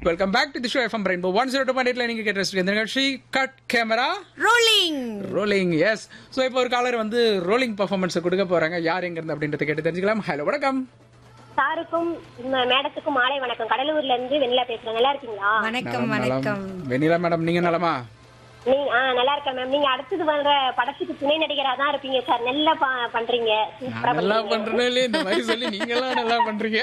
Welcome back to the show FM rainbow one zero two point எயிட்ல நீங்க கேட்ட இந்த நிகழ்ச்சி cut camera rolling rolling yes so இப்போ ஒரு காலர் வந்து ரோலிங் பர்ஃபார்மன்ஸ் கொடுக்க போறாங்க யார் எங்க இருந்து அப்படின்றத கேட்டு தெரிஞ்சுக்கலாம் ஹலோ வணக்கம் சாருக்கும் ம- மேடத்துக்கும் மாலை வணக்கம் கடலூர்ல இருந்து வெண்ணிலா பேசுறேன் நல்லா இருக்கீங்களா வணக்கம் நலம், நலம். வணக்கம் வெண்ணிலா மேடம் நீங்க நலமா நீங்க ஆ நல்லா இருக்கேன் மேம் நீங்க அடுத்தது வர்ற படத்துக்கு துணை நடிகரா தான் இருப்பீங்க சார் நல்லா ப- பண்றீங்க சூப்பரா நல்லா பண்றீங்க. பண்றேன் இல்லையே இந்த மாதிரி சொல்லி நீங்க எல்லாம் நல்லா பண்றீங்க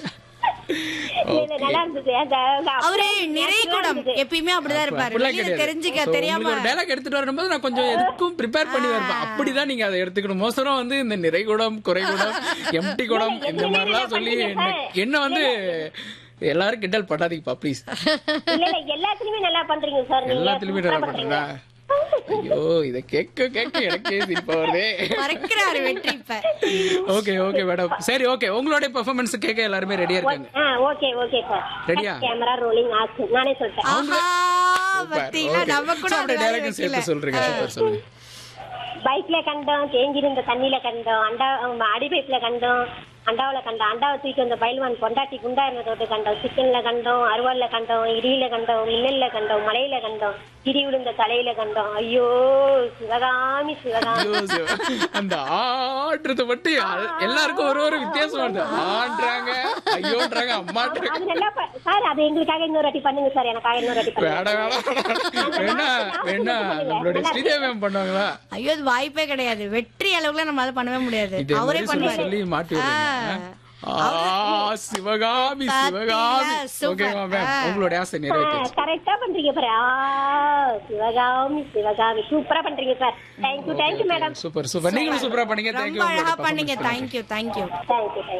இல்ல, இல்ல, நல்லா இருந்தது அந்த- அந்த அவரு அப்படியே நிறை natural ஆ கூடம் இருந்தது. எப்பயுமே அப்படிதான் இருப்பாரு அப்படிலாம் வெளியில கிடையாது. தெரிஞ்சுக்க So, தெரியாம உங்களுக்கு ஒரு dialogue எடுத்துட்டு வரும்போது நான் கொஞ்சம் எதுக்கும் ப்ரிப்பேர் பண்ணி வருவேன் அப்படிதான் நீங்க அதை எடுத்துக்கணும் மோசரம் வந்து இந்த நிறைகுடம் குறைகுடம் எம்டி குடம் இந்த மாதிரிலாம் சொல்லி என்ன- என்ன வந்து எல்லாரும் கிண்டல் பட்டாதீங்கப்பா ப்ளீஸ் இல்ல இல்ல எல்லாத்துலயுமே நல்லா பண்றீங்க சார் நீங்க எல்லாத்துலயுமே சூப்பரா நல்லா பண்றீங்களா ஐயோ இத கேட்க கேட்க எனக்கே சிரிப்பா வருதே மறக்கிறாரு வெற்றி இப்ப ஓகே ஓகே மேடம் சரி ஓகே உங்களுடைய பெர்ஃபார்மன்ஸ் கேட்க எல்லாருமே ரெடியா இருக்காங்க ஆ ஓகே ஓகே சார் ரெடியா? கேமரா ரோலிங் ஆக்ஷன் நானே சொல்லிட்டேன் ஆஹா பாத்தீங்களா Okay. நம்ம கூட So, அப்படியே அது dialogue வைக்கல. சேர்த்து சொல்றீங்க சூப்பர் சொல்லுங்க பைக்ல கண்டோம் தேங்கியிருந்த தண்ணியில கண்டோம் அண்டா அடி பைப்ல கண்டோம் அண்டாவுல கண்டோம் அண்டாவை தூக்கி வந்த பயில்வான் பொண்டாட்டி குண்டா இருந்ததோடு கண்டோம் சிக்கன்ல கண்டோம் அருவாள்ல கண்டோம் இடியில கண்டோம் மின்னல்ல கண்டோம் மலையில கண்டோம் இடி விழுந்த தலையில கண்டோம் ஐயோ சிவகாமி சிவகாமி ஐயோ, சிவா. அந்த ஆடுறது மட்டும் யா- எல்லாருக்கும் ஒரு ஒரு வித்தியாசம் வருது ஆடுறாங்க ஐயோன்றாங்க அம்மான்றாங்க அது நல்லா ப- சார் அது எங்களுக்காக இன்னொரு வாட்டி பண்ணுங்க சார் எனக்காக இன்னொரு வாட்டி பண்ணுங்க வேணாம் வேணாம் வேணா வேணா நம்மளுடைய ஸ்ரீதேவி மேம் பண்ணுவாங்களா ஐயோ அது வாய்ப்பே கிடையாது வெற்றி அளவுக்குலாம் நம்ம அதை பண்ணவே முடியாது இதே அவரே மாதிரி சொல்லி பண்ணுவாரு சொல்லி மாட்டி விடுறீங்க ஆ, சிவகாமி சிவகாமி பாத்தீங்களா? Super. ஓகேவா மேம் உங்களுடைய ஆசை நிறைவேற்று கரெக்டா பண்றீங்க பாரு ஆ சிவகாமி சிவகாமி சூப்பரா பண்றீங்க sir thank you thank you madam super super நீங்களும் சூப்பரா பண்ணீங்க ரொம்ப தேங்க்யூ அழகா பண்ணீங்க thank you thank you thank you thank you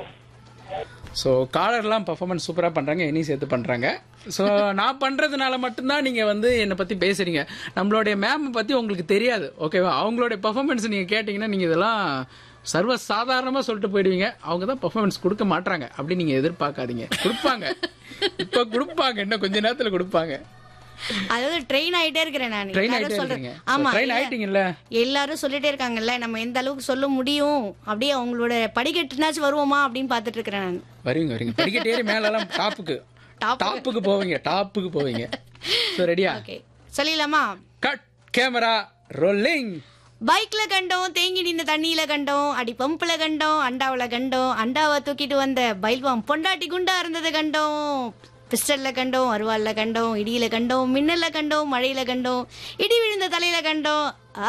so காலர்லாம் பர்ஃபார்மன்ஸ் சூப்பராக பண்ணுறாங்க என்னையும் சேர்த்து பண்ணுறாங்க ஸோ நான் பண்ணுறதுனால மட்டும்தான் நீங்கள் வந்து என்னை பற்றி பேசுகிறீங்க நம்மளுடைய மேம் பற்றி உங்களுக்கு தெரியாது ஓகேவா அவங்களுடைய பர்ஃபார்மன்ஸ் நீங்கள் கேட்டிங்கன்னா நீங்கள் இதெல்லாம் சர்வ சாதாரணமாக சொல்லிட்டு போயிடுவீங்க அவங்க தான் பர்ஃபார்மன்ஸ் கொடுக்க மாட்றாங்க அப்படி நீங்கள் எதிர்பார்க்காதீங்க கொடுப்பாங்க இப்போ கொடுப்பாங்க இன்னும் கொஞ்ச நேரத்தில் கொடுப்பாங்க அதாவது ட்ரெயின் ஆயிட்டே இருக்கிறேன் நான் ட்ரெயின் எல்லாரும் ஆகிட்டே சொல்றேன் இருக்கீங்க ஆமா ட்ரெயின் இல்ல. ஆயிட்டீங்கல்ல எல்லாரும் சொல்லிட்டே இருக்காங்கல்ல நம்ம எந்த அளவுக்கு சொல்ல முடியும் அப்படியே அவங்களோட படிக்கட்டுனாச்சும் வருவோமா அப்படின்னு பாத்துட்டு இருக்கிறேன் நான் வருவீங்க வருவீங்க படிக்கட்டு ஏறி மேலெல்லாம் டாப்புக்கு Top. டாப்புக்கு போவீங்க டாப்புக்கு போவீங்க ஸோ ரெடியா ஓகே சொல்லிடலாமா கட் கேமரா ரோலிங் பைக்ல கண்டோம் தேங்கி நின்ற தண்ணியில கண்டோம் அடி பம்புல கண்டோம் அண்டாவுல கண்டோம் அண்டாவை தூக்கிட்டு வந்த பைல்வாம் பொண்டாட்டி குண்டா இருந்தது கண்டோம் பிஸ்டல்ல கண்டோம் அருவாள்ல கண்டோம் இடியில கண்டோம் மின்னல்ல கண்டோம் மழையில கண்டோம் இடி விழுந்த தலையில கண்டோம் ஆ,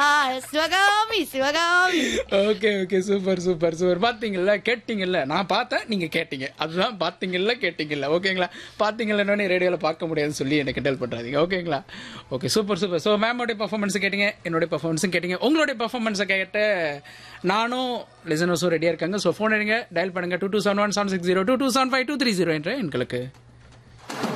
Sivakami Sivakami okay okay super super super பாத்தீங்கல்ல கேட்டீங்கல்ல நான் பார்த்தேன் நீங்க கேட்டீங்க அதுதான் பாத்தீங்கல்ல கேட்டீங்கல்ல ஓகேங்களா பாத்தீங்கல்லன்னு ரேடியோல பார்க்க முடியாதுன்னு சொல்லி எனக்கு டெல் பண்றாதீங்க ஓகேங்களா ஓகே சூப்பர் சூப்பர் ஸோ மேமோடைய பர்ஃபார்மன்ஸ் கேட்டீங்க என்னுடைய பர்ஃபார்மன்ஸும் கேட்டீங்க உங்களுடைய பர்ஃபார்மன்ஸை கேட்டு நானும் லிசனர்ஸும் ரெடியா இருக்காங்க ஸோ ஃபோன் எடுங்க டயல் பண்ணுங்க two two seven one seven six zero two two seven five two three zero என்ற எண்களுக்கு